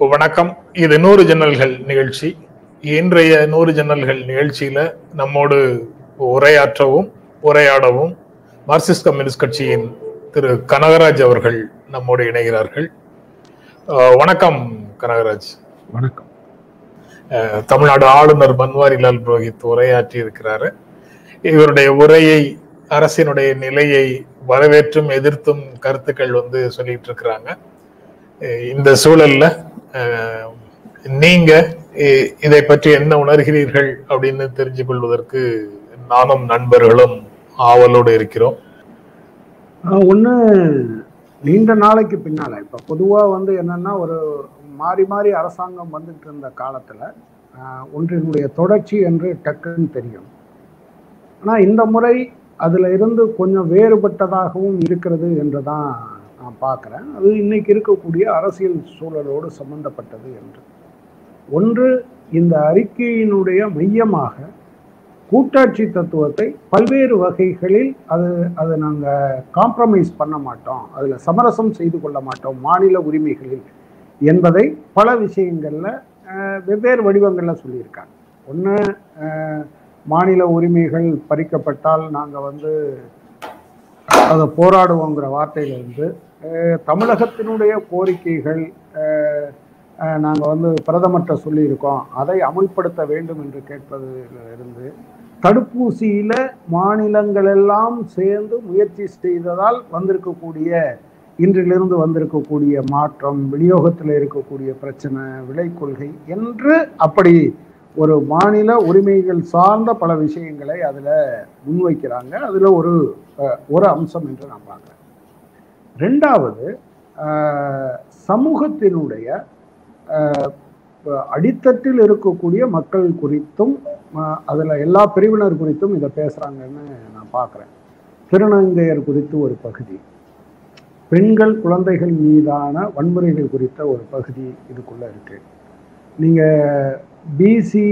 வணக்கம் இது நூறு ஜன்னல்கள் நிகழ்ச்சி இன்றைய நூறு ஜன்னல்கள் நிகழ்ச்சியில நம்மோடு உரையாற்றவும் உரையாடவும் மார்க்சிஸ்ட் கம்யூனிஸ்ட் கட்சியின் திரு கனகராஜ் அவர்கள் நம்மோடு இணைகிறார்கள் அஹ், வணக்கம் கனகராஜ் வணக்கம் அஹ், தமிழ்நாடு ஆளுநர் பன்வாரிலால் புரோஹித் உரையாற்றி இருக்கிறாரு இவருடைய உரையை அரசினுடைய நிலையை வரவேற்றும் எதிர்த்தும் கருத்துக்கள் வந்து சொல்லிட்டு இருக்கிறாங்க அஹ் இந்த சூழல்ல அஹ், நீங்க இ- இதை பற்றி என்ன உணர்கிறீர்கள் அப்படின்னு தெரிஞ்சு கொள்வதற்கு நானும் நண்பர்களும் ஆவலோடு இருக்கிறோம் ஒன்று நீண்ட நாளைக்கு பின்னால் இப்போ பொதுவாக வந்து என்னன்னா ஒரு மாறி மாறி அரசாங்கம் வந்துட்டு இருந்த காலத்தில் ஒன்றினுடைய தொடர்ச்சி என்று டக்குன்னு தெரியும் ஆனால் இந்த முறை அதில் இருந்து கொஞ்சம் வேறுபட்டதாகவும் இருக்கிறது என்று தான் நான் பார்க்குறேன் அது இன்னைக்கு இருக்கக்கூடிய அரசியல் சூழலோடு சம்பந்தப்பட்டது என்று ஒன்று இந்த அறிக்கையினுடைய மையமாக கூட்டாட்சி தத்துவத்தை பல்வேறு வகைகளில் அது அதை நாங்கள் காம்ப்ரமைஸ் பண்ண மாட்டோம் அதில் சமரசம் செய்து கொள்ள மாட்டோம் மாநில உரிமைகளில் என்பதை பல விஷயங்களில் வெவ்வேறு வடிவங்களில் சொல்லியிருக்காங்க ஒன்று மாநில உரிமைகள் பறிக்கப்பட்டால் நாங்கள் வந்து அதை போராடுவோங்கிற வார்த்தையிலிருந்து அஹ், தமிழகத்தினுடைய கோரிக்கைகள் நாங்கள் வந்து பிரதமர்கிட்ட சொல்லியிருக்கோம் அதை அமுல்படுத்த வேண்டும் என்று கேட்பதிலிருந்து தடுப்பூசியில் மாநிலங்கள் எல்லாம் சேர்ந்து முயற்சி செய்ததால் வந்திருக்கக்கூடிய இன்றிலிருந்து வந்திருக்கக்கூடிய மாற்றம் விநியோகத்தில் இருக்கக்கூடிய பிரச்சனை விலை கொள்கை என்று அப்படி ஒரு மாநில உரிமைகள் சார்ந்த பல விஷயங்களை அதில் முன்வைக்கிறாங்க அதில் ஒரு அஹ், ஒரு அம்சம் என்று நான் பார்க்குறேன் ரெண்டாவது அஹ், சமூகத்தினுடைய அஹ், அடித்தட்டில் இருக்கக்கூடிய மக்கள் குறித்தும் அதில் எல்லா பிரிவினர் குறித்தும் இதை பேசுகிறாங்கன்னு நான் பார்க்குறேன் திருநங்கையர் குறித்து ஒரு பகுதி பெண்கள் குழந்தைகள் மீதான வன்முறைகள் குறித்த ஒரு பகுதி இதுக்குள்ளே இருக்கு நீங்கள் பிசி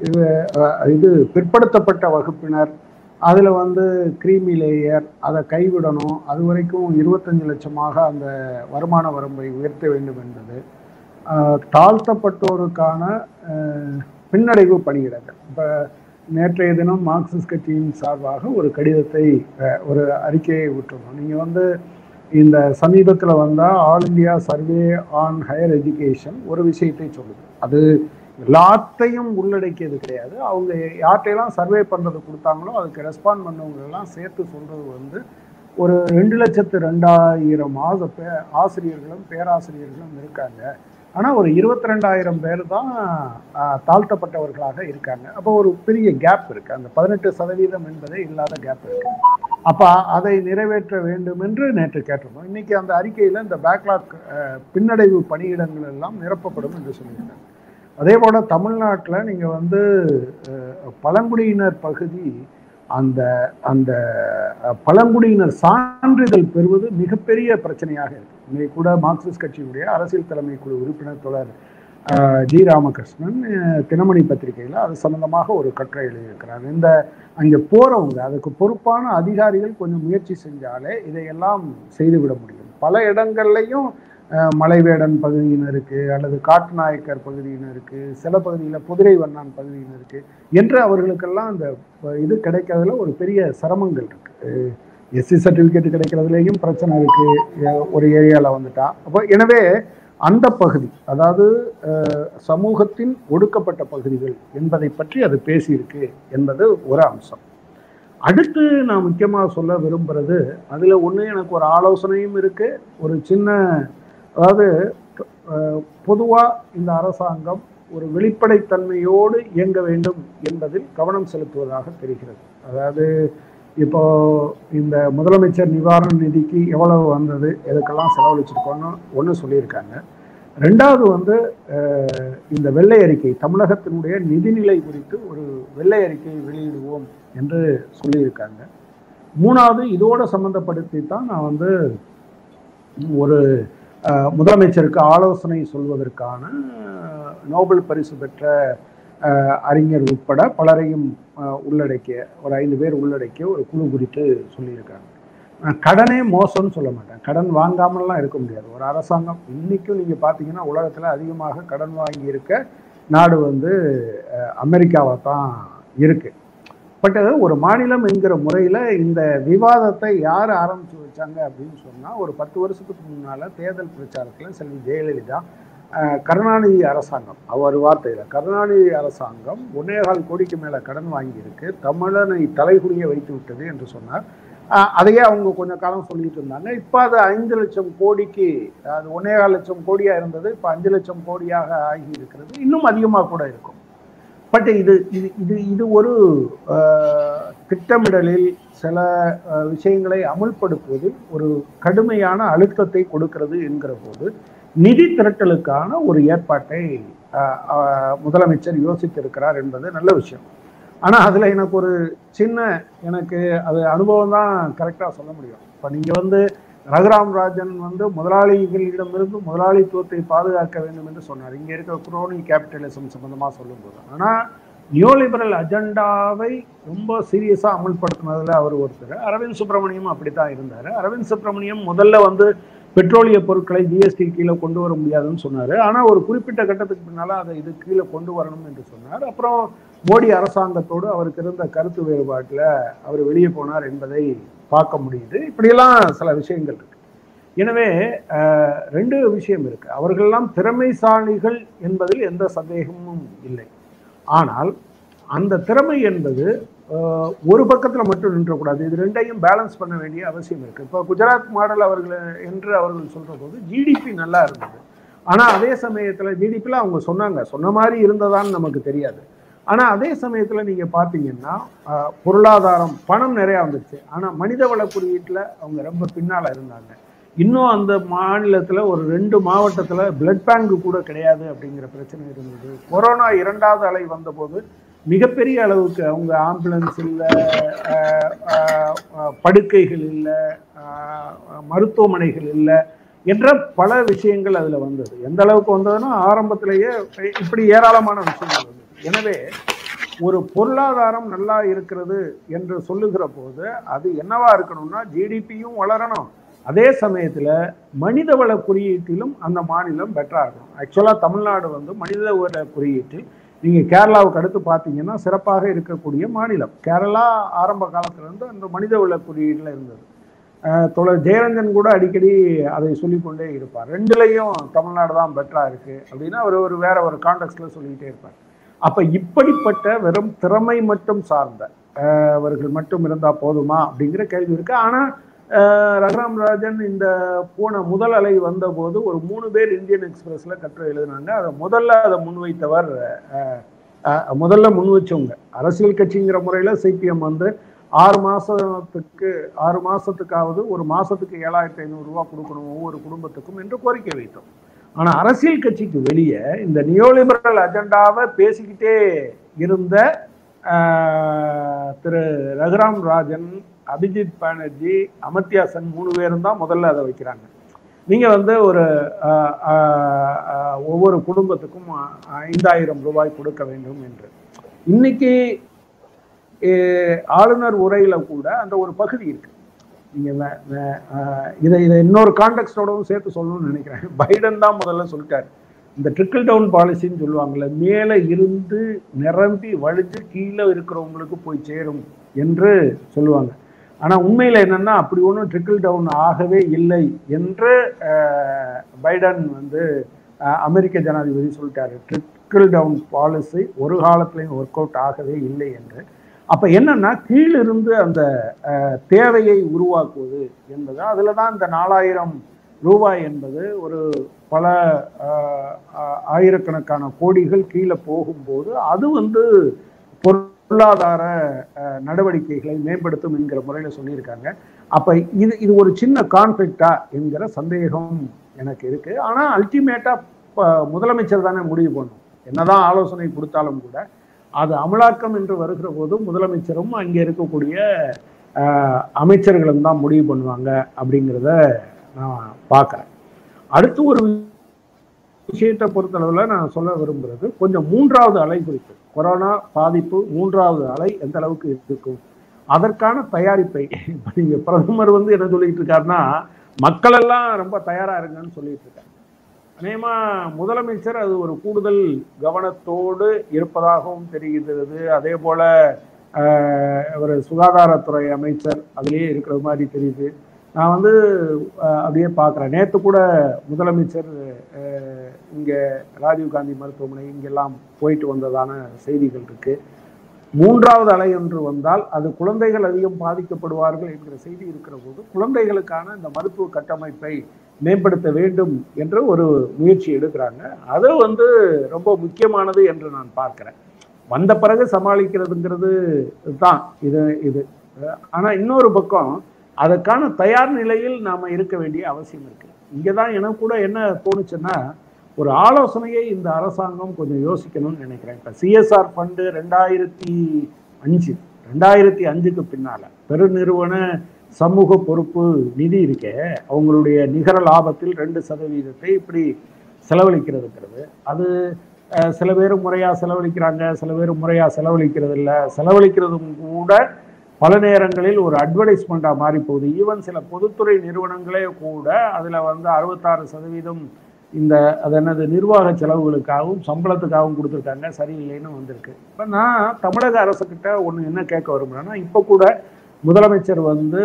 இது பிற்படுத்தப்பட்ட வகுப்பினர் அதில் வந்து கிரீமி லேயர் அதை கைவிடணும் அது வரைக்கும் இருபத்தஞ்சு லட்சமாக அந்த வருமான வரம்பை உயர்த்த வேண்டும் என்பது ஆஹ், தாழ்த்தப்பட்டோருக்கான ஆஹ், பின்னடைவு பணியிடங்கள் இப்போ நேற்றைய தினம் மார்க்சிஸ்ட் கட்சியின் சார்பாக ஒரு கடிதத்தை ஆஹ், ஒரு அறிக்கையை விட்டுருந்தோம் நீங்கள் வந்து இந்த சமீபத்தில் வந்தால் all India survey on higher education ஒரு விஷயத்தை சொல்லுது அது எல்லாத்தையும் உள்ளடக்கியது கிடையாது அவங்க யார்கிட்டையெல்லாம் சர்வே பண்ணுறது கொடுத்தாங்களோ அதுக்கு ரெஸ்பாண்ட் பண்ணவங்களெல்லாம் சேர்த்து சொல்கிறது வந்து ஒரு ரெண்டு லட்சத்து ரெண்டாயிரம் மாத பே ஆசிரியர்களும் பேராசிரியர்களும் இருக்காங்க ஆனால் ஒரு இருபத்தி ரெண்டாயிரம் பேர் தான் ஆஹ், தாழ்த்தப்பட்டவர்களாக இருக்காங்க அப்போ ஒரு பெரிய கேப் இருக்குது அந்த பதினெட்டு சதவீதம் என்பதே இல்லாத கேப் இருக்கு அப்போ அதை நிறைவேற்ற வேண்டும் என்று நேற்று கேட்டிருந்தோம் இன்னைக்கு அந்த அறிக்கையில் இந்த பேக்லாக் பின்னடைவு பணியிடங்கள் எல்லாம் நிரப்பப்படும் என்று சொல்லியிருக்காங்க அதே போல் தமிழ்நாட்டில் நீங்கள் வந்து அஹ், பழங்குடியினர் பகுதி அந்த அந்த அஹ், பழங்குடியினர் சான்றிதழ் பெறுவது மிகப்பெரிய பிரச்சனையாக இருக்கு இன்னைக்கு கூட மார்க்சிஸ்ட் கட்சியினுடைய அரசியல் தலைமை குழு உறுப்பினர் தொடர் அஹ், ஜி ராமகிருஷ்ணன் அஹ், தினமணி பத்திரிகையில் அது சம்பந்தமாக ஒரு கட்டுரை எழுதியிருக்கிறார் இந்த அங்கே போகிறவங்க அதுக்கு பொறுப்பான அதிகாரிகள் கொஞ்சம் முயற்சி செஞ்சாலே இதையெல்லாம் செய்துவிட முடியும் பல இடங்கள்லையும் அஹ், மலைவேடன் பகுதியினருக்கு அல்லது காட்டுநாயக்கர் பகுதியினருக்கு சில பகுதியில் குதிரை வண்ணான் பகுதியினருக்கு என்று அவர்களுக்கெல்லாம் அந்த அஹ், இது கிடைக்கிறதுல ஒரு பெரிய சிரமங்கள் இருக்கு எஸ்சி சர்டிஃபிகேட் கிடைக்கிறதுலேயும் பிரச்சனை இருக்கு அஹ், ஒரு ஏரியாவில் வந்துட்டா அப்போ எனவே அந்த பகுதி அதாவது அஹ், சமூகத்தின் ஒடுக்கப்பட்ட பகுதிகள் என்பதை பற்றி அது பேசியிருக்கு என்பது ஒரு அம்சம் அடுத்து நான் முக்கியமாக சொல்ல விரும்புறது அதில் ஒன்று எனக்கு ஒரு ஆலோசனையும் இருக்கு ஒரு சின்ன அதாவது பொதுவாக இந்த அரசாங்கம் ஒரு வெளிப்படைத்தன்மையோடு இயங்க வேண்டும் என்பதில் கவனம் செலுத்துவதாக தெரிகிறது அதாவது இப்போ இந்த முதலமைச்சர் நிவாரண நிதிக்கு எவ்வளவு வந்தது எதுக்கெல்லாம் செலவழிச்சிருக்கோன்னு ஒன்று சொல்லியிருக்காங்க ரெண்டாவது வந்து அஹ், இந்த வெள்ளை அறிக்கை தமிழகத்தினுடைய நிதிநிலை குறித்து ஒரு வெள்ளை அறிக்கை வெளியிடுவோம் என்று சொல்லியிருக்காங்க மூணாவது இதோட சம்மந்தப்படுத்தி தான் நான் வந்து ஒரு அஹ், முதலமைச்சருக்கு ஆலோசனை சொல்வதற்கான அஹ், நோபல் பரிசு பெற்ற அஹ், அறிஞர் உட்பட பலரையும் அஹ், உள்ளடக்கிய ஒரு ஐந்து பேர் உள்ளடக்கிய ஒரு குழு குறித்து சொல்லியிருக்காங்க நான் கடனே மோசம்னு சொல்ல மாட்டேன் கடன் வாங்காமலாம் இருக்க முடியாது ஒரு அரசாங்கம் இன்னைக்கும் நீங்க பாத்தீங்கன்னா உலகத்துல அதிகமாக கடன் வாங்கி இருக்க நாடு வந்து அஹ், அமெரிக்காவா தான் இருக்கு பட் ஒரு மாநிலம் என்கிற முறையில இந்த விவாதத்தை யார் ஆரம்பிச்சு வச்சாங்க அப்படின்னு சொன்னா ஒரு பத்து வருஷத்துக்கு முன்னால தேர்தல் பிரச்சாரத்துல செல்வி ஜெயலலிதா அஹ், கருணாநிதி அரசாங்கம் அவர் வார்த்தையில கருணாநிதி அரசாங்கம் ஒன்னேகால் கோடிக்கு மேல கடன் வாங்கியிருக்கு தமிழனை தலைகுனிய வைத்து விட்டது என்று சொன்னார் அஹ், அதையே அவங்க கொஞ்ச காலம் சொல்லிட்டு இருந்தாங்க இப்போ அது ஐந்து லட்சம் கோடிக்கு அது ஒன்னேகால் லட்சம் கோடியா இருந்தது இப்போ அஞ்சு லட்சம் கோடியாக ஆகி இருக்கிறது இன்னும் அதிகமாக கூட இருக்கும் பட் இது இது இது இது ஒரு அஹ், திட்டமிடலில் சில அஹ், விஷயங்களை அமுல்படுத்துவதில் ஒரு கடுமையான அழுத்தத்தை கொடுக்கிறது என்கிற போது நிதி திரட்டலுக்கான ஒரு ஏற்பாட்டை அஹ், அஹ், முதலமைச்சர் யோசித்திருக்கிறார் என்பது நல்ல விஷயம் ஆனா அதுல எனக்கு ஒரு சின்ன எனக்கு அது அனுபவம் தான் கரெக்டா சொல்ல முடியும் இப்ப நீங்க வந்து ரகுராம் ராஜன் வந்து முதலாளிகளிடமிருந்து முதலாளித்துவத்தை பாதுகாக்க வேண்டும் என்று சொன்னார் இங்க இருக்க குரோனி கேபிட்டலிசம் சம்பந்தமா சொல்லும்போது ஆனா நியோலிபரல் அஜெண்டாவை ரொம்ப சீரியஸா அமல்படுத்தினதுல அவர் ஒருத்தர் அரவிந்த் சுப்பிரமணியம் அப்படித்தான் இருந்தாரு அரவிந்த் சுப்பிரமணியம் முதல்ல வந்து பெட்ரோலிய பொருட்களை ஜிஎஸ்டி கீழே கொண்டு வர முடியாதுன்னு சொன்னாரு ஆனா ஒரு குறிப்பிட்ட கட்டத்துக்கு பின்னால அதை இது கீழே கொண்டு வரணும் என்று சொன்னார் அப்புறம் மோடி அரசாங்கத்தோடு அவருக்கு இருந்த கருத்து வேறுபாட்டில் அவர் வெளியே போனார் என்பதை பார்க்க முடியுது இப்படியெல்லாம் சில விஷயங்கள் இருக்கு எனவே அஹ், ரெண்டு விஷயம் இருக்கு அவர்களெல்லாம் திறமைசாலிகள் என்பதில் எந்த சந்தேகமும் இல்லை ஆனால் அந்த திறமை என்பது அஹ், ஒரு பக்கத்தில் மட்டும் நின்றக்கூடாது இது ரெண்டையும் பேலன்ஸ் பண்ண வேண்டிய அவசியம் இருக்கு இப்போ குஜராத் மாடல் அவர்கள் என்று அவர்கள் சொல்ற போது ஜிடிபி நல்லா இருந்தது ஆனால் அதே சமயத்தில் ஜிடிபியில் அவங்க சொன்னாங்க சொன்ன மாதிரி இருந்ததான்னு நமக்கு தெரியாது ஆனால் அதே சமயத்தில் நீங்கள் பார்த்தீங்கன்னா அஹ், பொருளாதாரம் பணம் நிறையா வந்துருச்சு ஆனால் மனிதவள குறியீட்டில் அவங்க ரொம்ப பின்னால் இருந்தாங்க இன்னும் அந்த மாநிலத்தில் ஒரு ரெண்டு மாவட்டத்தில் பிளட் பேங்க் கூட கிடையாது அப்படிங்கிற பிரச்சனை இருந்தது கொரோனா இரண்டாவது அலை வந்தபோது மிகப்பெரிய அளவுக்கு அவங்க ஆம்புலன்ஸ் இல்லை படுக்கைகள் இல்லை மருத்துவமனைகள் இல்லை என்ற பல விஷயங்கள் அதில் வந்தது எந்த அளவுக்கு வந்ததுன்னா ஆரம்பத்திலேயே இப்படி ஏராளமான விஷயங்கள் வந்தது எனவே ஒரு பொருளாதாரம் நல்லா இருக்கிறது என்று சொல்லுகிற போது அது என்னவா இருக்கணும்னா ஜிடிபியும் வளரணும் அதே சமயத்தில் மனிதவள குறியீட்டிலும் அந்த மாநிலம் பெட்டராக இருக்கணும் ஆக்சுவலாக தமிழ்நாடு வந்து மனிதவள குறியீட்டில் நீங்கள் கேரளாவுக்கு அடுத்து பார்த்தீங்கன்னா சிறப்பாக இருக்கக்கூடிய மாநிலம் கேரளா ஆரம்ப காலத்திலிருந்து அந்த மனிதவள குறியீட்டில் இருந்தது அஹ் தோழர் ஜெயரஞ்சன் கூட அடிக்கடி அதை சொல்லிக்கொண்டே இருப்பார் ரெண்டுலேயும் தமிழ்நாடு தான் பெட்டராக இருக்கு அப்படின்னா அவர் ஒரு வேற ஒரு கான்டெக்ட்ல சொல்லிக்கிட்டே இருப்பார் அப்ப இப்படிப்பட்ட வெறும் திறமை மட்டும் சார்ந்த அஹ், அவர்கள் மட்டும் இருந்தா போதுமா அப்படிங்கிற கேள்வி இருக்கு ஆனா அஹ், ரகுராம் ராஜன் இந்த போன முதல் அலை வந்தபோது ஒரு மூணு பேர் இந்தியன் எக்ஸ்பிரஸ்ல கட்டுரை எழுதினாங்க அதை முதல்ல அதை முன்வைத்தவர் அஹ், அஹ், முதல்ல முன் வச்சவங்க அரசியல் கட்சிங்கிற முறையில சிபிஎம் வந்து ஆறு மாசத்துக்கு ஆறு மாசத்துக்காவது ஒரு மாசத்துக்கு ஏழாயிரத்தி ஐநூறு ரூபாய் கொடுக்கணும் ஒவ்வொரு குடும்பத்துக்கும் என்று கோரிக்கை வைத்தோம் ஆனா அரசியல் கட்சிக்கு வெளியே இந்த நியோலிபரல் அஜெண்டாவை பேசிக்கிட்டே இருந்த ஆஹ், திரு ரகுராம் ராஜன் அபிஜித் பானர்ஜி அமர்த்தியா சென் மூணு பேரும் தான் முதல்ல அதை வைக்கிறாங்க நீங்க வந்து ஒரு ஆஹ், ஆஹ், ஆஹ், ஒவ்வொரு குடும்பத்துக்கும் ஐந்தாயிரம் ரூபாய் கொடுக்க வேண்டும் என்று இன்னைக்கு eh, ஆளுநர் உரையில கூட அந்த ஒரு பகுதி இருக்கு நீங்க வே- வே- ஆஹ் இதை இதை இன்னொரு கான்டெக்ட்டோடவும் சேர்த்து சொல்லணும்னு நினைக்கிறேன் பைடன் தான் முதல்ல சொல்லிட்டாரு இந்த ட்ரிக்கிள் டவுன் பாலிசின்னு சொல்லுவாங்கல்ல மேலே இருந்து நிரம்பி வழிஞ்சு கீழே இருக்கிறவங்களுக்கு போய் சேரும் என்று சொல்லுவாங்க ஆனா உண்மையில என்னன்னா அப்படி ஒன்றும் ட்ரிக்கிள் டவுன் ஆகவே இல்லை என்று ஆஹ், பைடன் வந்து ஆஹ், அமெரிக்க ஜனாதிபதி சொல்லிட்டாரு ட்ரிக்கிள் டவுன் பாலிசி ஒரு காலத்திலையும் ஒர்க் அவுட் ஆகவே இல்லை என்று அப்ப என்னன்னா கீழிருந்து அந்த அஹ், தேவையை உருவாக்குவது என்பது அதுல தான் இந்த நாலாயிரம் ரூபாய் என்பது ஒரு பல அஹ், அஹ், ஆயிரக்கணக்கான கோடிகள் கீழே போகும்போது அது வந்து பொருளாதார அஹ், நடவடிக்கைகளை மேம்படுத்தும் என்கிற முறையில் சொல்லியிருக்காங்க அப்ப இது இது ஒரு சின்ன கான்ஃபிளிக்டா என்கிற சந்தேகம் எனக்கு இருக்கு ஆனா அல்டிமேட்டா முதலமைச்சர் தானே முடிவு பண்ணும் என்னதான் ஆலோசனை கொடுத்தாலும் கூட அது அமலாக்கம் என்று வருகிற போது முதலமைச்சரும் அங்கே இருக்கக்கூடிய அஹ், அமைச்சர்களும் தான் முடிவு பண்ணுவாங்க அப்படிங்கிறத நான் பார்க்குறேன் அடுத்து ஒரு விஷயத்தை பொறுத்தளவில் நான் சொல்ல விரும்புறது கொஞ்சம் மூன்றாவது அலை குறித்து கொரோனா பாதிப்பு மூன்றாவது அலை எந்த அளவுக்கு இருக்கும் அதற்கான தயாரிப்பை இப்ப நீங்க பிரதமர் வந்து என்ன சொல்லிட்டு இருக்காருன்னா மக்கள் எல்லாம் ரொம்ப தயாரா இருங்கன்னு சொல்லிட்டு இருக்காரு அநேகமா முதலமைச்சர் அது ஒரு கூடுதல் கவனத்தோடு இருப்பதாகவும் தெரிகிறது அதே போல ஆஹ், ஒரு சுகாதாரத்துறை அமைச்சர் அதிலேயே இருக்கிற மாதிரி தெரியுது நான் வந்து ஆஹ், அப்படியே பார்க்குறேன் நேற்று கூட முதலமைச்சர் ஆஹ், இங்கே ராஜீவ்காந்தி மருத்துவமனை இங்கெல்லாம் போயிட்டு வந்ததான செய்திகள் இருக்கு மூன்றாவது அலை என்று வந்தால் அது குழந்தைகள் அதிகம் பாதிக்கப்படுவார்கள் என்கிற செய்தி இருக்கிற போது குழந்தைகளுக்கான இந்த மருத்துவ கட்டமைப்பை மேம்படுத்த வேண்டும் என்ற ஒரு முயற்சி எடுக்கிறாங்க அது வந்து ரொம்ப முக்கியமானது என்று நான் பார்க்கிறேன் வந்த பிறகு சமாளிக்கிறதுங்கிறது தான் இது இது ஆனா இன்னொரு பக்கம் அதற்கான தயார் நிலையில் நாம இருக்க வேண்டிய அவசியம் இருக்கு இங்கே தான் எனக்கு கூட என்ன தோணுச்சுன்னா ஒரு ஆலோசனையை இந்த அரசாங்கம் கொஞ்சம் யோசிக்கணும்னு நினைக்கிறேன் இப்போ சிஎஸ்ஆர் ஃபண்டு ரெண்டாயிரத்தி அஞ்சு ரெண்டாயிரத்தி அஞ்சுக்கு பின்னால பெருநிறுவன சமூக பொறுப்பு நிதி இருக்கே அவங்களுடைய நிகர லாபத்தில் ரெண்டு சதவீதத்தை இப்படி செலவழிக்கிறதுங்கிறது அது அஹ், சில பேர் முறையாக செலவழிக்கிறாங்க சில பேர் முறையாக செலவழிக்கிறது இல்லை செலவழிக்கிறதும் கூட பல நேரங்களில் ஒரு அட்வர்டைஸ்மெண்ட்டாக மாறி போகுது ஈவன் சில பொதுத்துறை நிறுவனங்களே கூட அதில் வந்து அறுபத்தாறு சதவீதம் இந்த அது என்னது நிர்வாக செலவுகளுக்காகவும் சம்பளத்துக்காகவும் கொடுத்துருக்காங்க சரியில்லைன்னு வந்திருக்கு இப்போ நான் தமிழக அரசுக்கிட்ட ஒன்று என்ன கேட்க விரும்புகிறேன்னா இப்போ கூட முதலமைச்சர் வந்து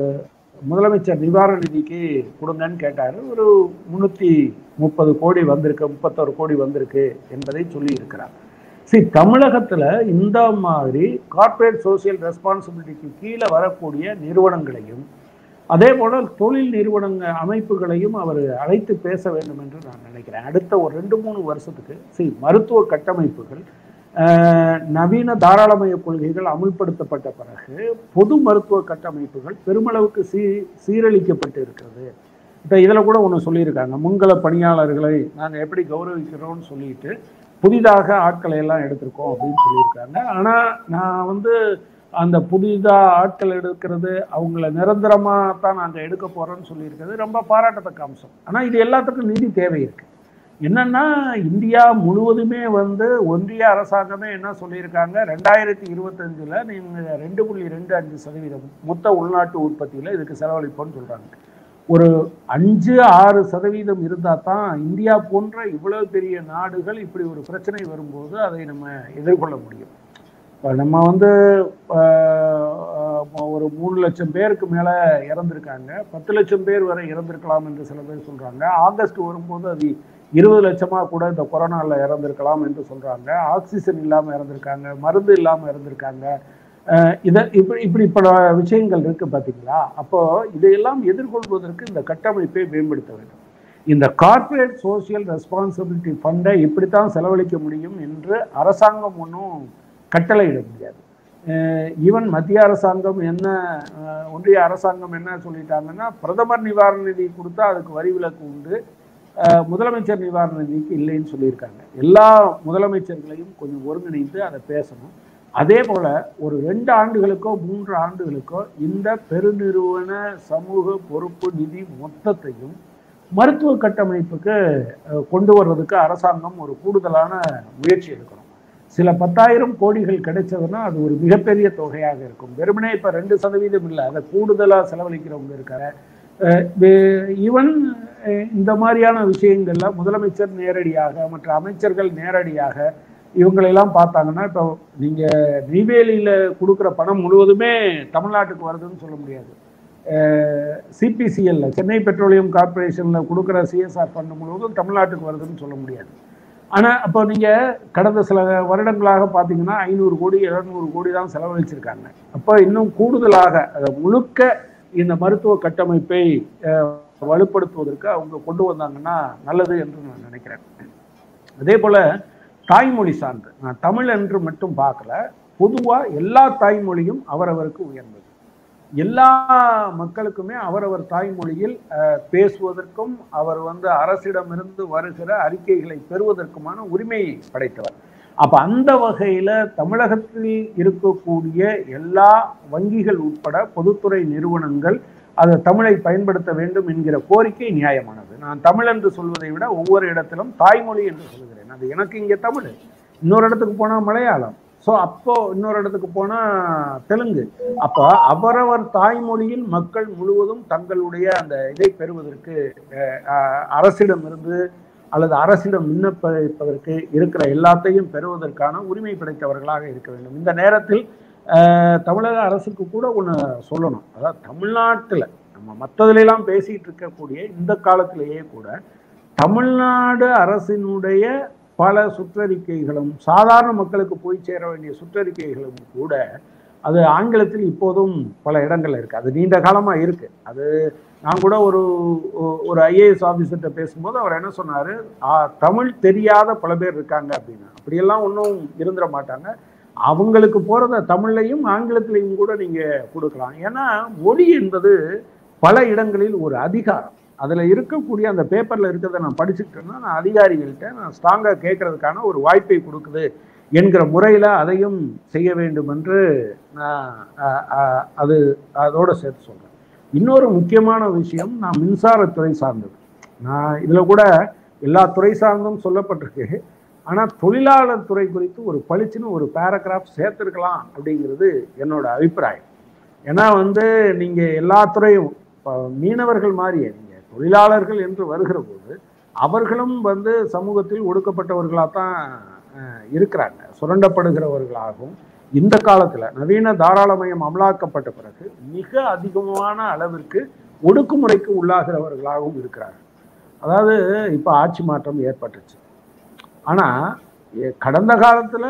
முதலமைச்சர் நிவாரண நிதிக்கு கொடுங்கன்னு கேட்டார் ஒரு முந்நூற்றி முப்பது கோடி வந்திருக்கு முப்பத்தொரு கோடி வந்திருக்கு என்பதை சொல்லி இருக்கிறார் சரி தமிழகத்தில் இந்த மாதிரி கார்ப்பரேட் சோசியல் ரெஸ்பான்சிபிலிட்டிக்கு கீழே வரக்கூடிய நிறுவனங்களையும் அதே போல தொழில் நிறுவனங்க அமைப்புகளையும் அவர் அழைத்து பேச வேண்டும் என்று நான் நினைக்கிறேன் அடுத்த ஒரு ரெண்டு மூணு வருஷத்துக்கு சரி மருத்துவ கட்டமைப்புகள் அஹ், நவீன தாராளமய கொள்கைகள் அமுல்படுத்தப்பட்ட பிறகு பொது மருத்துவ கட்டமைப்புகள் பெருமளவுக்கு சீ சீரழிக்கப்பட்டு இருக்கிறது இப்போ இதில் கூட ஒன்று சொல்லியிருக்காங்க முன்கள பணியாளர்களை நாங்கள் எப்படி கௌரவிக்கிறோம்னு சொல்லிட்டு புதிதாக ஆட்களை எல்லாம் எடுத்திருக்கோம் அப்படின்னு சொல்லியிருக்காங்க ஆனால் நான் வந்து அந்த புதிதாக ஆட்கள் எடுக்கிறது அவங்கள நிரந்தரமாக தான் நாங்கள் எடுக்க போகிறோம்னு சொல்லியிருக்கிறது ரொம்ப பாராட்டத்தக்க அம்சம் ஆனால் இது எல்லாத்துக்கும் நிதி தேவை இருக்கு என்னன்னா இந்தியா முழுவதுமே வந்து ஒன்றிய அரசாங்கமே என்ன சொல்லியிருக்காங்க ரெண்டாயிரத்தி இருபத்தஞ்சில் நீங்கள் ரெண்டு புள்ளி ரெண்டு அஞ்சு சதவீதம் மொத்த உள்நாட்டு உற்பத்தியில் இதுக்கு செலவழிப்போம்னு சொல்கிறாங்க ஒரு அஞ்சு ஆறு சதவீதம் இருந்தால் தான் இந்தியா போன்ற இவ்வளவு பெரிய நாடுகள் இப்படி ஒரு பிரச்சனை வரும்போது அதை நம்ம எதிர்கொள்ள முடியும் இப்போ நம்ம வந்து ஆஹ், ஒரு மூணு லட்சம் பேருக்கு மேலே இறந்துருக்காங்க பத்து லட்சம் பேர் வரை இறந்திருக்கலாம் என்று சில பேர் சொல்கிறாங்க ஆகஸ்ட் வரும்போது அது இருபது லட்சமாக கூட இந்த கொரோனாவில் இறந்திருக்கலாம் என்று சொல்கிறாங்க ஆக்சிஜன் இல்லாமல் இறந்திருக்காங்க மருந்து இல்லாமல் இறந்திருக்காங்க அஹ் இதை இப்படி இப்படி பல விஷயங்கள் இருக்கு பார்த்தீங்களா அப்போ இதையெல்லாம் எதிர்கொள்வதற்கு இந்த கட்டமைப்பை மேம்படுத்த வேண்டும் இந்த கார்ப்பரேட் சோசியல் ரெஸ்பான்சிபிலிட்டி ஃபண்டை இப்படித்தான் செலவழிக்க முடியும் என்று அரசாங்கம் ஒன்றும் கட்டளையிட முடியாது ஈவன் மத்திய அரசாங்கம் என்ன அஹ், ஒன்றிய அரசாங்கம் என்ன சொல்லிட்டாங்கன்னா பிரதமர் நிவாரண நிதி கொடுத்தா அதுக்கு வரி விலக்கு உண்டு அஹ், முதலமைச்சர் நிவாரண நிதிக்கு இல்லைன்னு சொல்லியிருக்காங்க எல்லா முதலமைச்சர்களையும் கொஞ்சம் ஒருங்கிணைந்து அதை பேசணும் அதே போல ஒரு ரெண்டு ஆண்டுகளுக்கோ மூன்று ஆண்டுகளுக்கோ இந்த பெருநிறுவன சமூக பொறுப்பு நிதி மொத்தத்தையும் மருத்துவ கட்டமைப்புக்கு அஹ், கொண்டு வர்றதுக்கு அரசாங்கம் ஒரு கூடுதலான முயற்சி எடுக்கணும் சில பத்தாயிரம் கோடிகள் கிடைச்சதுன்னா அது ஒரு மிகப்பெரிய தொகையாக இருக்கும் வெறுமனே இப்போ ரெண்டு சதவீதம் இல்லை அதை கூடுதலாக செலவழிக்கிறவங்க இருக்காரு ஈவன் இந்த மாதிரியான விஷயங்கள்ல முதலமைச்சர் நேரடியாக மற்ற அமைச்சர்கள் நேரடியாக இவங்களெல்லாம் பார்த்தாங்கன்னா இப்போ நீங்கள் நெய்வேலியில் கொடுக்குற பணம் முழுவதுமே தமிழ்நாட்டுக்கு வருதுன்னு சொல்ல முடியாது சிபிசிஎல்ல சென்னை பெட்ரோலியம் கார்ப்பரேஷனில் கொடுக்குற சிஎஸ்ஆர் ஃபண்ட் முழுவதும் தமிழ்நாட்டுக்கு வருதுன்னு சொல்ல முடியாது ஆனால் அப்போ நீங்கள் கடந்த சில வருடங்களாக பார்த்தீங்கன்னா ஐநூறு கோடி எழுநூறு கோடி தான் செலவழிச்சிருக்காங்க அப்போ இன்னும் கூடுதலாக அதை முழுக்க இந்த மருத்துவ கட்டமைப்பை அஹ், வலுப்படுத்துவதற்கு அவங்க கொண்டு வந்தாங்கன்னா நல்லது என்று நான் நினைக்கிறேன் அதே போல் தாய்மொழி சான்று நான் தமிழ் என்று மட்டும் பார்க்கல பொதுவாக எல்லா தாய்மொழியும் அவரவருக்கு உயர்ந்தது எல்லா மக்களுக்குமே அவரவர் தாய்மொழியில் அஹ், பேசுவதற்கும் அவர் வந்து அரசிடமிருந்து வருகிற அறிக்கைகளை பெறுவதற்குமான உரிமையை படைத்தவர் அப்ப அந்த வகையில தமிழகத்தில் இருக்கக்கூடிய எல்லா வங்கிகள் உட்பட பொதுத்துறை நிறுவனங்கள் அது தமிழை பயன்படுத்த வேண்டும் என்கிற கோரிக்கை நியாயமானது நான் தமிழ் என்று சொல்வதை விட ஒவ்வொரு இடத்திலும் தாய்மொழி என்று சொல்கிறேன் அது எனக்கு இங்கே தமிழ் இன்னொரு இடத்துக்கு போனால் மலையாளம் ஸோ அப்போ இன்னொரு இடத்துக்கு போனா தெலுங்கு அப்போ அவரவர் தாய்மொழியில் மக்கள் முழுவதும் தங்களுடைய அந்த இதை பெறுவதற்கு அஹ், அஹ், அரசிடமிருந்து அல்லது அரசிடம் விண்ணப்பிப்பதற்கு இருக்கிற எல்லாத்தையும் பெறுவதற்கான உரிமை படைத்தவர்களாக இருக்க வேண்டும் இந்த நேரத்தில் அஹ், தமிழக அரசுக்கு கூட ஒன்று சொல்லணும் அதாவது தமிழ்நாட்டில் நம்ம மற்றதுலாம் பேசிட்டு இருக்கக்கூடிய இந்த காலத்திலேயே கூட தமிழ்நாடு அரசினுடைய பல சுற்றறிக்கைகளும் சாதாரண மக்களுக்கு போய் சேர வேண்டிய சுற்றறிக்கைகளும் கூட அது ஆங்கிலத்தில் இப்போதும் பல இடங்கள்ல இருக்கு அது நீண்ட காலமா இருக்கு அது நான் கூட ஒரு ஒ- ஒரு ஐஏஎஸ் ஆஃபீஸர்கிட்ட பேசும்போது அவர் என்ன சொன்னாரு "ஆ, தமிழ் தெரியாத பல பேர் இருக்காங்க அப்படின்னு அப்படியெல்லாம் ஒன்றும் இருந்துட மாட்டாங்க அவங்களுக்கு போறத தமிழ்லையும் ஆங்கிலத்திலையும் கூட நீங்க கொடுக்கலாம் ஏன்னா மொழி என்பது பல இடங்களில் ஒரு அதிகாரம் அதுல இருக்கக்கூடிய அந்த பேப்பர்ல இருக்கிறத நான் படிச்சுக்கிட்டேன்னா நான் அதிகாரிகள்கிட்ட நான் ஸ்ட்ராங்கா கேட்கறதுக்கான ஒரு வாய்ப்பை கொடுக்குது என்கிற முறையில அதையும் செய்ய வேண்டும் என்று நான் அஹ், அஹ், அது அதோட சேர்த்து சொல்றேன் இன்னொரு முக்கியமான விஷயம் நான் மின்சாரத்துறை சார்ந்தது நான் இதுல கூட எல்லா துறை சார்ந்தும் சொல்லப்பட்டிருக்கு ஆனா தொழிலாளர் துறை குறித்து ஒரு பளிச்சுன்னு ஒரு பேராகிராஃப் சேர்த்திருக்கலாம் அப்படிங்கிறது என்னோட அபிப்பிராயம் ஏன்னா வந்து நீங்க எல்லா துறையும் இப்ப மீனவர்கள் மாதிரியே நீங்க தொழிலாளர்கள் என்று வருகிற போது அவர்களும் வந்து சமூகத்தில் ஒடுக்கப்பட்டவர்களாக தான் இருக்கிறாங்க சுரண்டப்படுகிறவர்களாகவும் இந்த காலத்துல நவீன தாராளமயம் அமலாக்கப்பட்ட பிறகு மிக அதிகமான அளவிற்கு ஒடுக்குமுறைக்கு உள்ளாகிறவர்களாகவும் இருக்கிறார்கள் அதாவது இப்ப ஆட்சி மாற்றம் ஏற்பட்டுச்சு ஆனா எ- கடந்த காலத்துல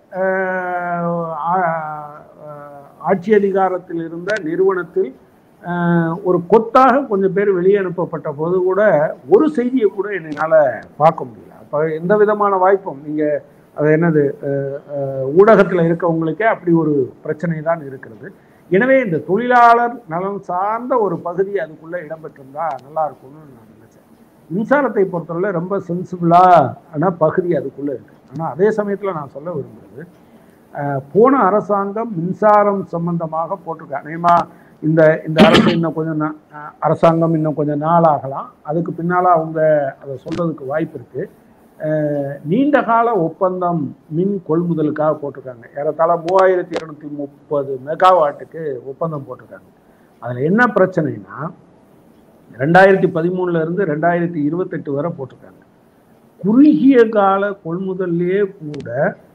அஹ், ஆ- ஆஹ், ஆட்சி அதிகாரத்தில் இருந்த நிறுவனத்தில் அஹ், ஒரு கொத்தாக கொஞ்சம் பேர் வெளியே அனுப்பப்பட்ட போது கூட ஒரு செய்தியை கூட என்னால் பார்க்க முடியல அப்போ எந்த விதமான வாய்ப்பும் நீங்க அது என்னது அஹ், அஹ், ஊடகத்துல இருக்கவங்களுக்கே அப்படி ஒரு பிரச்சனை தான் இருக்கிறது எனவே இந்த தொழிலாளர் நலன் சார்ந்த ஒரு பகுதி அதுக்குள்ள இடம்பெற்றிருந்தா நல்லா இருக்கும்னு நான் நினைச்சேன் மின்சாரத்தை பொறுத்தவரை ரொம்ப சென்சிபிளான பகுதி அதுக்குள்ள இருக்கு ஆனா அதே சமயத்துல நான் சொல்ல விரும்புறது அஹ், போன அரசாங்கம் மின்சாரம் சம்பந்தமாக போட்டிருக்க அநேகமா இந்த இந்த அரசு இன்னும் கொஞ்சம் நா- அஹ், அரசாங்கம் இன்னும் கொஞ்சம் நாள் ஆகலாம் அதுக்கு பின்னால அவங்க அதை சொல்றதுக்கு வாய்ப்பு இருக்கு அஹ், நீண்ட கால ஒப்பந்தம் மின் கொள்முதலுக்காக போட்டிருக்காங்க ஏறத்தாழ மூவாயிரத்தி இருநூத்தி முப்பது மெகாவாட்டுக்கு ஒப்பந்தம் போட்டிருக்காங்க அதுல என்ன பிரச்சனைனா ரெண்டாயிரத்தி பதிமூணுல இருந்து ரெண்டாயிரத்தி இருபத்தெட்டு வரை போட்டிருக்காங்க குறுகிய கால கொள்முதல்லையே கூட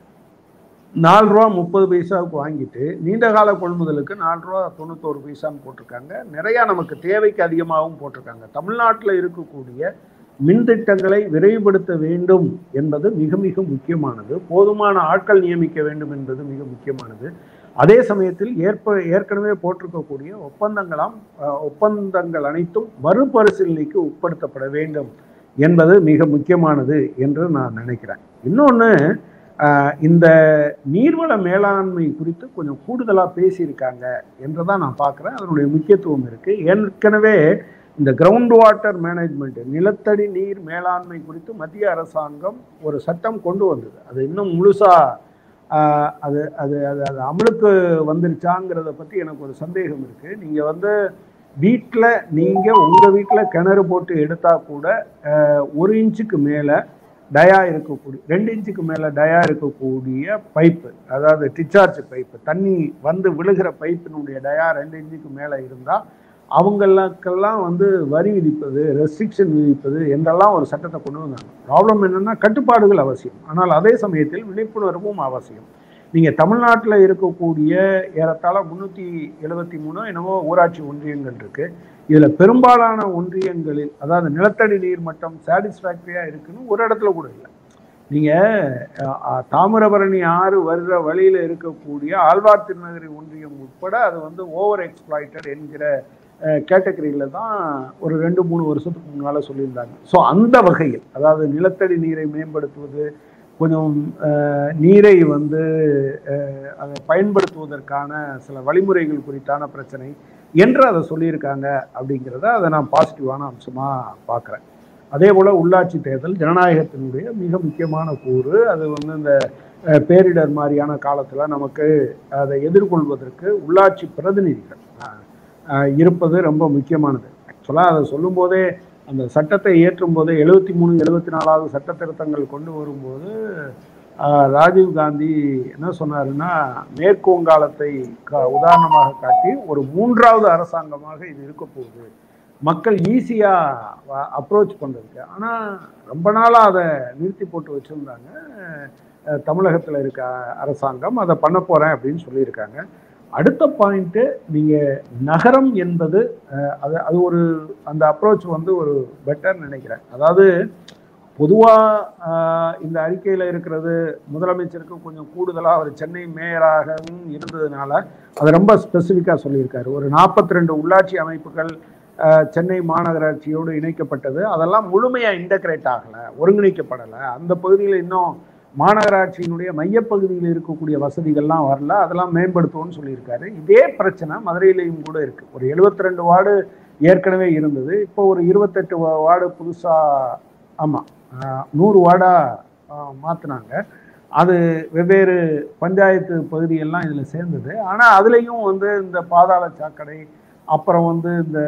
நாலு ரூபா முப்பது பைசாவுக்கு வாங்கிட்டு நீண்ட கால கொள்முதலுக்கு நாலு ரூபா தொண்ணூத்தோரு பைசான்னு போட்டிருக்காங்க நிறைய நமக்கு தேவைக்கு அதிகமாகவும் போட்டிருக்காங்க தமிழ்நாட்டில் இருக்கக்கூடிய மின் திட்டங்களை விரைவுபடுத்த வேண்டும் என்பது மிக மிக முக்கியமானது போதுமான ஆட்கள் நியமிக்க வேண்டும் என்பது மிக முக்கியமானது அதே சமயத்தில் ஏற்ப ஏற்கனவே போட்டிருக்கக்கூடிய ஒப்பந்தங்களாம் அஹ், ஒப்பந்தங்கள் அனைத்தும் மறுபரிசீலனைக்கு உட்படுத்தப்பட வேண்டும் என்பது மிக முக்கியமானது என்று நான் நினைக்கிறேன் இன்னொன்று இந்த நீர்வள மேலாண்மை குறித்து கொஞ்சம் கூடுதலாக பேசியிருக்காங்க என்று தான் நான் பார்க்குறேன் அதனுடைய முக்கியத்துவம் இருக்கு ஏற்கனவே இந்த கிரவுண்ட் வாட்டர் மேனேஜ்மெண்ட் நிலத்தடி நீர் மேலாண்மை குறித்து மத்திய அரசாங்கம் ஒரு சட்டம் கொண்டு வந்தது அது இன்னும் முழுசா ஆஹ், அது அது அது அது அமலுக்கு வந்துருச்சாங்கிறத பற்றி எனக்கு ஒரு சந்தேகம் இருக்கு நீங்க வந்து வீட்டில் நீங்க உங்க வீட்டில் கிணறு போட்டு எடுத்தா கூட ஆஹ், ஒரு இன்ச்சுக்கு மேலே டயா இருக்கக்கூடிய ரெண்டு இன்ச்சுக்கு மேலே டயா இருக்கக்கூடிய பைப்பு அதாவது டிச்சார்ஜ் பைப்பு தண்ணி வந்து விழுகிற பைப்பினுடைய டயா ரெண்டு இன்ச்சுக்கு மேலே இருந்தால் அவங்களுக்கெல்லாம் வந்து வரி விதிப்பது ரெஸ்ட்ரிக்ஷன் விதிப்பது என்றெல்லாம் ஒரு சட்டத்தை கொண்டு வந்தாங்க ப்ராப்ளம் என்னன்னா கட்டுப்பாடுகள் அவசியம் ஆனால் அதே சமயத்தில் விழிப்புணர்வும் அவசியம் நீங்கள் தமிழ்நாட்டில் இருக்கக்கூடிய ஏறத்தாழ முந்நூற்றி எழுபத்தி மூணு என்னவோ ஊராட்சி ஒன்றியங்கள் இருக்கு இதில் பெரும்பாலான ஒன்றியங்களில் அதாவது நிலத்தடி நீர் மட்டம் சாட்டிஸ்ஃபேக்டரியாக இருக்குன்னு ஒரு இடத்துல கூட இல்லை நீங்கள் தாமிரபரணி ஆறு வருகிற வழியில் இருக்கக்கூடிய ஆழ்வார் திருநகரி ஒன்றியம் உட்பட அது வந்து ஓவர் எக்ஸ்பிளாய்டட் என்கிற கேட்டகரியில் தான் ஒரு ரெண்டு மூணு வருஷத்துக்கு முன்னால் சொல்லியிருந்தாங்க ஸோ அந்த வகையில் அதாவது நிலத்தடி நீரை மேம்படுத்துவது கொஞ்சம் அஹ், நீரை வந்து அஹ், அதை பயன்படுத்துவதற்கான சில வழிமுறைகள் குறித்தான பிரச்சனை என்று அதை சொல்லியிருக்காங்க அப்படிங்கிறத அதை நான் பாசிட்டிவான அம்சமாக பார்க்குறேன் அதே போல் உள்ளாட்சி தேர்தல் ஜனநாயகத்தினுடைய மிக முக்கியமான கூறு அது வந்து இந்த அஹ், பேரிடர் மாதிரியான காலத்தில் நமக்கு அதை எதிர்கொள்வதற்கு உள்ளாட்சி பிரதிநிதிகள் அஹ், அஹ், இருப்பது ரொம்ப முக்கியமானது ஆக்சுவலாக அதை சொல்லும்போதே அந்த சட்டத்தை இயற்றும் போதே எழுபத்தி மூணு எழுபத்தி நாலாவது சட்ட திருத்தங்கள் கொண்டு வரும்போது ஆஹ், ராஜீவ் காந்தி என்ன சொன்னாருன்னா மேற்கு வங்காளத்தை கா- உதாரணமாக காட்டி ஒரு மூன்றாவது அரசாங்கமாக இது இருக்க போகுது மக்கள் ஈஸியாக அப்ரோச் பண்ணுறதுக்கு ஆனால் ரொம்ப நாளாக அதை நிறுத்தி போட்டு வச்சுருந்தாங்க தமிழகத்தில் இருக்க அரசாங்கம் அதை பண்ண போகிறேன் அப்படின்னு சொல்லியிருக்காங்க அடுத்த பாயிண்ட்டு நீங்கள் நகரம் என்பது அஹ், அது அது ஒரு அந்த அப்ரோச் வந்து ஒரு பெட்டர் நினைக்கிறேன் அதாவது பொதுவாக இந்த அறிக்கையில் இருக்கிறது முதலமைச்சருக்கு கொஞ்சம் கூடுதலாக அவர் சென்னை மேயராகவும் இருந்ததுனால அதை ரொம்ப ஸ்பெசிஃபிக்காக சொல்லியிருக்காரு ஒரு நாற்பத்தி ரெண்டு உள்ளாட்சி அமைப்புகள் அஹ், சென்னை மாநகராட்சியோடு இணைக்கப்பட்டது அதெல்லாம் முழுமையாக இன்டகிரேட் ஆகலை ஒருங்கிணைக்கப்படலை அந்த பகுதியில் இன்னும் மாநகராட்சியினுடைய மையப்பகுதியில் இருக்கக்கூடிய வசதிகள்லாம் வரல அதெல்லாம் மேம்படுத்துவோம்னு சொல்லியிருக்காரு இதே பிரச்சனை மதுரையிலையும் கூட இருக்கு ஒரு 72 ரெண்டு வார்டு ஏற்கனவே இருந்தது இப்போ ஒரு இருபத்தெட்டு வா- வார்டு புதுசாக ஆமாம் நூறு வார்டாக மாற்றினாங்க அது வெவ்வேறு பஞ்சாயத்து பகுதியெல்லாம் இதில் சேர்ந்தது ஆனால் அதுலேயும் வந்து இந்த பாதாள சாக்கடை அப்புறம் வந்து இந்த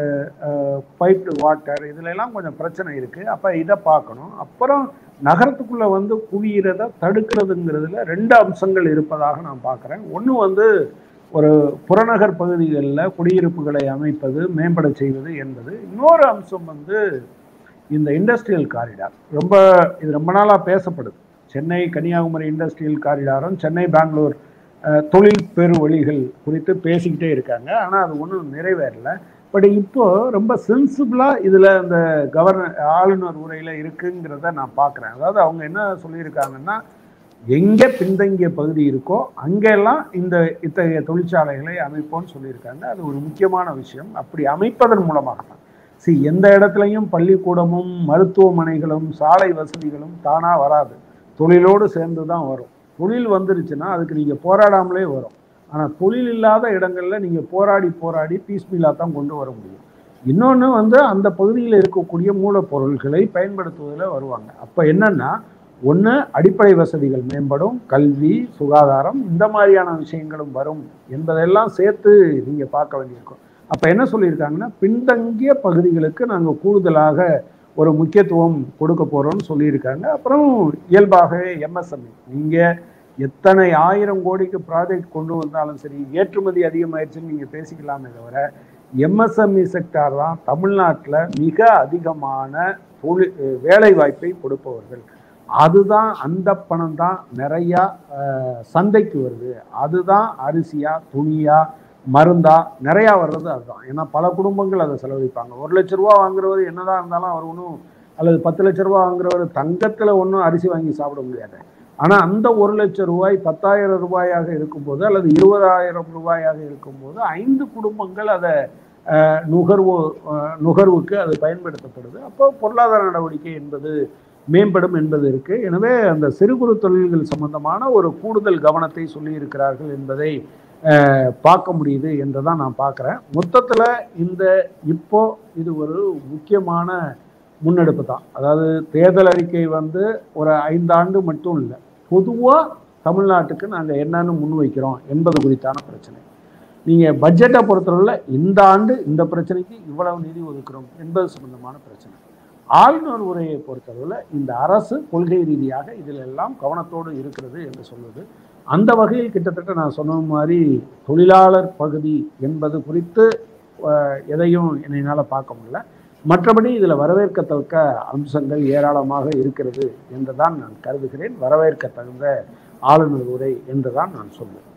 பைப்டு வாட்டர் இதுல எல்லாம் கொஞ்சம் பிரச்சனை இருக்குது அப்போ இதை பார்க்கணும் அப்புறம் நகரத்துக்குள்ளே வந்து குவியறதை தடுக்கிறதுங்கிறதுல ரெண்டு அம்சங்கள் இருப்பதாக நான் பார்க்குறேன் ஒன்று வந்து ஒரு புறநகர் பகுதிகளில் குடியிருப்புகளை அமைப்பது மேம்பட செய்வது என்பது இன்னொரு அம்சம் வந்து இந்த இண்டஸ்ட்ரியல் காரிடார் ரொம்ப இது ரொம்ப நாளாக பேசப்படுது சென்னை கன்னியாகுமரி இண்டஸ்ட்ரியல் காரிடாரும் சென்னை பெங்களூர் அஹ், தொழில் பெருவழிகள் குறித்து பேசிக்கிட்டே இருக்காங்க ஆனால் அது ஒன்றும் நிறைவேறல பட் இப்போ ரொம்ப சென்சிபிளாக இதில் இந்த கவர்னர் ஆளுநர் உரையில் இருக்குங்கிறத நான் பார்க்குறேன் அதாவது அவங்க என்ன சொல்லியிருக்காங்கன்னா எங்கே பின்தங்கிய பகுதி இருக்கோ அங்கெல்லாம் இந்த இத்தகைய தொழிற்சாலைகளை அமைப்போம்னு சொல்லியிருக்காங்க அது ஒரு முக்கியமான விஷயம் அப்படி அமைப்பதன் மூலமாக தான் சி எந்த இடத்துலையும் பள்ளிக்கூடமும் மருத்துவமனைகளும் சாலை வசதிகளும் தானாக வராது தொழிலோடு சேர்ந்து தான் வரும் தொழில் வந்துருச்சுன்னா அதுக்கு நீங்கள் போராடாமலே வரும் ஆனால் தொழில் இல்லாத இடங்கள்ல நீங்கள் போராடி போராடி பீஸ்மீலாக தான் கொண்டு வர முடியும் இன்னொன்று வந்து அந்த பகுதியில் இருக்கக்கூடிய மூலப்பொருட்களை பயன்படுத்துவதில் வருவாங்க அப்போ என்னன்னா ஒன்று அடிப்படை வசதிகள் மேம்படும் கல்வி சுகாதாரம் இந்த மாதிரியான விஷயங்களும் வரும் என்பதெல்லாம் சேர்த்து நீங்கள் பார்க்க வேண்டியிருக்கும் அப்போ என்ன சொல்லியிருக்காங்கன்னா பின்தங்கிய பகுதிகளுக்கு நாங்கள் கூடுதலாக ஒரு முக்கியத்துவம் கொடுக்க போகிறோம்னு சொல்லியிருக்காங்க அப்புறம் இயல்பாகவே எம்எஸ்எம்இ நீங்கள் எத்தனை ஆயிரம் கோடிக்கு ப்ராஜெக்ட் கொண்டு வந்தாலும் சரி ஏற்றுமதி அதிகமாயிருச்சுன்னு நீங்கள் பேசிக்கலாமே தவிர எம்எஸ்எம்இ செக்டார் தான் தமிழ்நாட்டில் மிக அதிகமான தொழில் வேலை வாய்ப்பை கொடுப்பவர்கள் அதுதான் அந்த பணம் தான் நிறையா அஹ், சந்தைக்கு வருது அதுதான் அரிசியா துணியா மருந்தா நிறையா வர்றது அதுதான் ஏன்னா பல குடும்பங்கள் அதை செலவழிப்பாங்க ஒரு லட்ச ரூபா வாங்குறவர் என்னதான் இருந்தாலும் அவர் ஒன்றும் அல்லது பத்து லட்ச ரூபா வாங்குறவர் தங்கத்தில் ஒன்றும் அரிசி வாங்கி சாப்பிட முடியாது ஆனால் அந்த ஒரு லட்சம் ரூபாய் பத்தாயிரம் ரூபாயாக இருக்கும்போது அல்லது இருபதாயிரம் ரூபாயாக இருக்கும்போது ஐந்து குடும்பங்கள் அதை அஹ், நுகர்வு அஹ், நுகர்வுக்கு அது பயன்படுத்தப்படுது அப்போ பொருளாதார நடவடிக்கை என்பது மேம்படும் என்பது இருக்கு எனவே அந்த சிறு குறு தொழில்கள் சம்பந்தமான ஒரு கூடுதல் கவனத்தை சொல்லியிருக்கிறார்கள் என்பதை அஹ், பார்க்க முடியுது என்று தான் நான் பார்க்குறேன் மொத்தத்தில் இந்த இப்போ இது ஒரு முக்கியமான முன்னெடுப்பு தான் அதாவது தேர்தல் அறிக்கை வந்து ஒரு ஐந்தாண்டு மட்டும் இல்லை பொதுவாக தமிழ்நாட்டுக்கு நாங்கள் என்னன்னு முன்வைக்கிறோம் என்பது குறித்தான பிரச்சனை நீங்கள் பட்ஜெட்டை பொறுத்தவரையில் இந்த ஆண்டு இந்த பிரச்சனைக்கு இவ்வளவு நிதி ஒதுக்குறோம் என்பது சம்பந்தமான பிரச்சனை ஆளுநர் உரையை பொறுத்தளவில் இந்த அரசு கொள்கை ரீதியாக இதில் எல்லாம் கவனத்தோடு இருக்கிறது என்று சொல்வது அந்த வகையில் கிட்டத்தட்ட நான் சொன்ன மாதிரி தொழிலாளர் பகுதி என்பது குறித்து அஹ், எதையும் என்னால் பார்க்க முடியல மற்றபடி இதில் வரவேற்கத்தக்க அம்சங்கள் ஏராளமாக இருக்கிறது என்று தான் நான் கருதுகிறேன் வரவேற்க தகுந்த ஆளுநர் உரை என்று தான் நான் சொல்வேன்